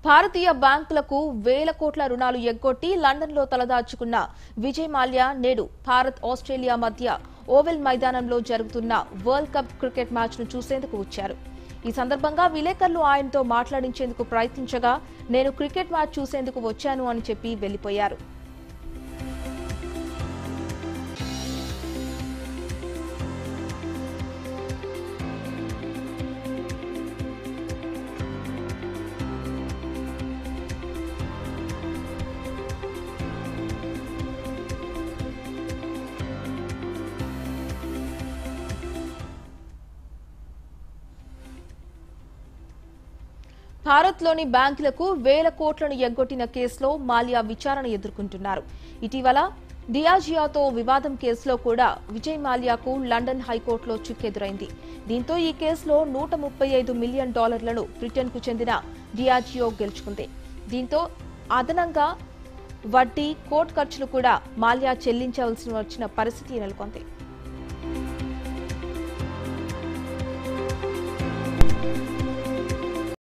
భారతీయ బ్యాంకులకు వేల కోట్ల రుణాలు ఎగ్గొట్టి లండన్లో తలదాచుకున్న విజయ్ మాల్యా నేడు భారత్ ఆస్ట్రేలియా మధ్య ఓవెల్ మైదానంలో జరుగుతున్న వరల్డ్ కప్ క్రికెట్ మ్యాచ్ను చూసేందుకు వచ్చారు ఈ సందర్భంగా విలేకరులు ఆయనతో మాట్లాడించేందుకు ప్రయత్నించగా నేను క్రికెట్ మ్యాచ్ చూసేందుకు వచ్చాను అని చెప్పి వెళ్లిపోయారు భారత్లోని బ్యాంకులకు వేల కోట్లను ఎగ్గొట్టిన కేసులో మాల్యా విచారణ ఎదుర్కొంటున్నారు ఇటీవల డియాజియాతో వివాదం కేసులో కూడా విజయ్ మాల్యాకు లండన్ హైకోర్టులో చిక్కెదురైంది దీంతో ఈ కేసులో నూట ముప్పై ఐదు మిలియన్ డాలర్లను బ్రిటన్కు చెందిన డియాజియో గెలుచుకుంది దీంతో అదనంగా వడ్డీ కోర్టు ఖర్చులు కూడా మాల్యా చెల్లించవలసి వచ్చిన పరిస్థితి నెలకొంది